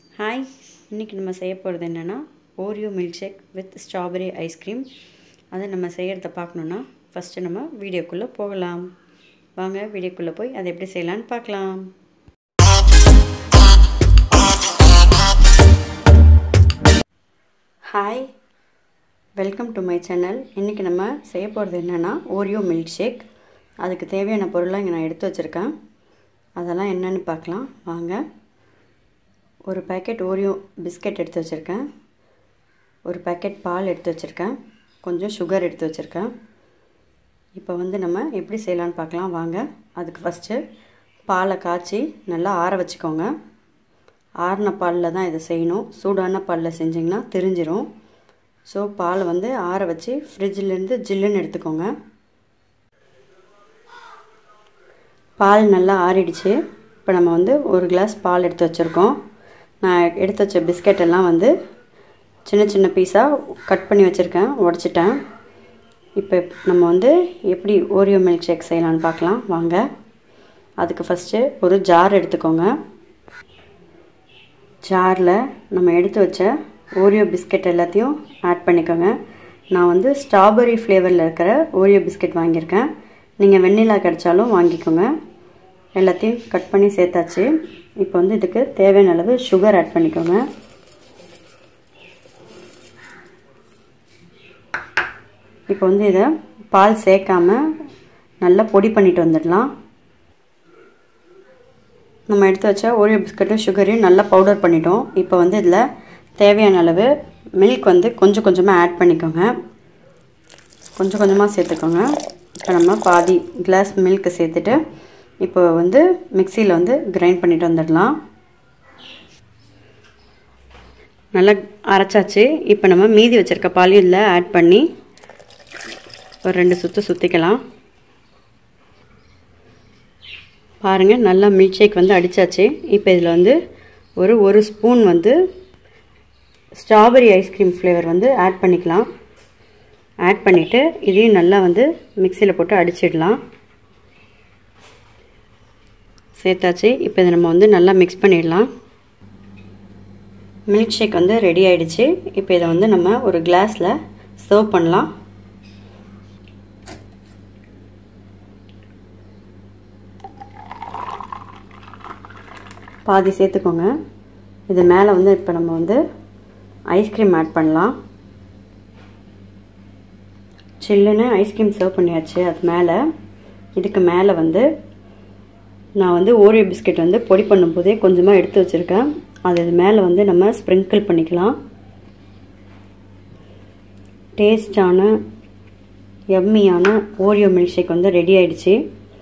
hi இன்றைக்கி நம்ம செய்ய போகிறது என்னென்னா Oreo milkshake with strawberry ice cream அதை நம்ம செய்கிறத பார்க்கணுன்னா ஃபஸ்ட்டு நம்ம வீடியோக்குள்ளே போகலாம் வாங்க வீடியோக்குள்ளே போய் அதை எப்படி செய்யலான்னு பார்க்கலாம் hi welcome to my channel இன்றைக்கி நம்ம செய்ய போகிறது என்னென்னா ஓரியோ மில்க் ஷேக் அதுக்கு தேவையான பொருளாக இங்கே நான் எடுத்து வச்சுருக்கேன் அதெல்லாம் என்னென்னு பார்க்கலாம் வாங்க ஒரு பேக்கெட் ஓரியோ பிஸ்கட் எடுத்து வச்சுருக்கேன் ஒரு பேக்கெட் பால் எடுத்து வச்சுருக்கேன் கொஞ்சம் சுகர் எடுத்து வச்சுருக்கேன் இப்போ வந்து நம்ம எப்படி செய்யலான்னு பார்க்கலாம் வாங்க அதுக்கு ஃபஸ்ட்டு பாலை காய்ச்சி நல்லா ஆற வச்சுக்கோங்க ஆறின பாலில் தான் இதை செய்யணும் சூடான பாலில் செஞ்சிங்கன்னா தெரிஞ்சிரும் ஸோ பாலை வந்து ஆற வச்சு ஃப்ரிட்ஜிலேருந்து ஜில்லுன்னு எடுத்துக்கோங்க பால் நல்லா ஆறிடுச்சு இப்போ நம்ம வந்து ஒரு கிளாஸ் பால் எடுத்து வச்சுருக்கோம் நான் எடுத்து வச்ச பிஸ்கட் எல்லாம் வந்து சின்ன சின்ன பீஸாக கட் பண்ணி வச்சுருக்கேன் உடச்சிட்டேன் இப்போ நம்ம வந்து எப்படி ஓரியோ மில்க் ஷேக் செய்யலான்னு பார்க்கலாம் வாங்க அதுக்கு ஃபஸ்ட்டு ஒரு ஜார் எடுத்துக்கோங்க ஜாரில் நம்ம எடுத்து வச்ச ஓரியோ பிஸ்கட் எல்லாத்தையும் ஆட் பண்ணிக்கோங்க நான் வந்து ஸ்ட்ராபெரி ஃப்ளேவரில் இருக்கிற ஓரியோ பிஸ்கட் வாங்கியிருக்கேன் நீங்கள் வெண்ணிலா கிடைச்சாலும் வாங்கிக்கோங்க எல்லாத்தையும் கட் பண்ணி சேர்த்தாச்சு இப்போ வந்து இதுக்கு தேவையான அளவு சுகர் ஆட் பண்ணிக்கோங்க இப்போ வந்து இதை பால் சேர்க்காம நல்லா பொடி பண்ணிட்டு வந்துடலாம் நம்ம எடுத்து வச்ச ஓரியோ பிஸ்கட்டும் சுகரையும் நல்லா பவுடர் பண்ணிட்டோம் இப்போ வந்து இதில் தேவையான அளவு மில்க் வந்து கொஞ்சம் கொஞ்சமாக ஆட் பண்ணிக்கோங்க கொஞ்சம் கொஞ்சமாக சேர்த்துக்கோங்க இப்போ நம்ம பாதி கிளாஸ் மில்க்கு சேர்த்துட்டு இப்போ வந்து மிக்சியில் வந்து கிரைண்ட் பண்ணிட்டு வந்துடலாம் நல்லா அரைச்சாச்சு இப்போ நம்ம மீதி வச்சுருக்க பாலையும் இதில் ஆட் பண்ணி ஒரு ரெண்டு சுற்று சுற்றிக்கலாம் பாருங்கள் நல்லா மில்க் ஷேக் வந்து அடித்தாச்சு இப்போ இதில் வந்து ஒரு ஒரு ஸ்பூன் வந்து ஸ்ட்ராபெரி ஐஸ்கிரீம் ஃப்ளேவர் வந்து ஆட் பண்ணிக்கலாம் ஆட் பண்ணிவிட்டு இதையும் நல்லா வந்து மிக்சியில் போட்டு அடிச்சிடலாம் சேர்த்தாச்சு இப்போ இதை நம்ம வந்து நல்லா மிக்ஸ் பண்ணிடலாம் மில்க் ஷேக் வந்து ரெடி ஆகிடுச்சு இப்போ இதை வந்து நம்ம ஒரு கிளாஸில் சர்வ் பண்ணலாம் பாதி சேர்த்துக்கோங்க இது மேலே வந்து இப்போ நம்ம வந்து ஐஸ்கிரீம் ஆட் பண்ணலாம் சில்லுன்னு ஐஸ்கிரீம் சர்வ் பண்ணியாச்சு அது மேலே இதுக்கு மேலே வந்து நான் வந்து ஓரியோ பிஸ்கெட் வந்து பொடி பண்ணும்போதே கொஞ்சமாக எடுத்து வச்சுருக்கேன் அது இது மேலே வந்து நம்ம ஸ்ப்ரிங்கிள் பண்ணிக்கலாம் டேஸ்டான எம்மியான ஓரியோ மில்க் ஷேக் வந்து ரெடி ஆயிடுச்சு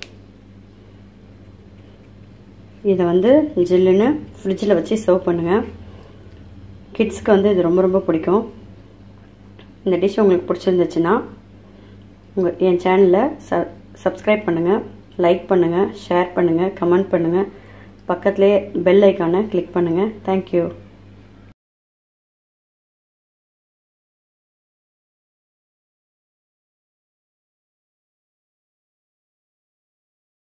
இதை வந்து ஜில்லுன்னு ஃப்ரிட்ஜில் வச்சு சர்வ் பண்ணுங்கள் கிட்ஸ்க்கு வந்து இது ரொம்ப ரொம்ப பிடிக்கும் இந்த டிஷ் உங்களுக்கு பிடிச்சிருந்துச்சுன்னா உங்கள் என் சேனலில் ச சப்ஸ்கிரைப் பண்ணுங்கள் லைக் பண்ணுங்கள் ஷேர் பண்ணுங்கள் கமெண்ட் பண்ணுங்கள் பக்கத்துலேயே பெல் ஐக்கானை கிளிக் பண்ணுங்கள் தேங்க்யூ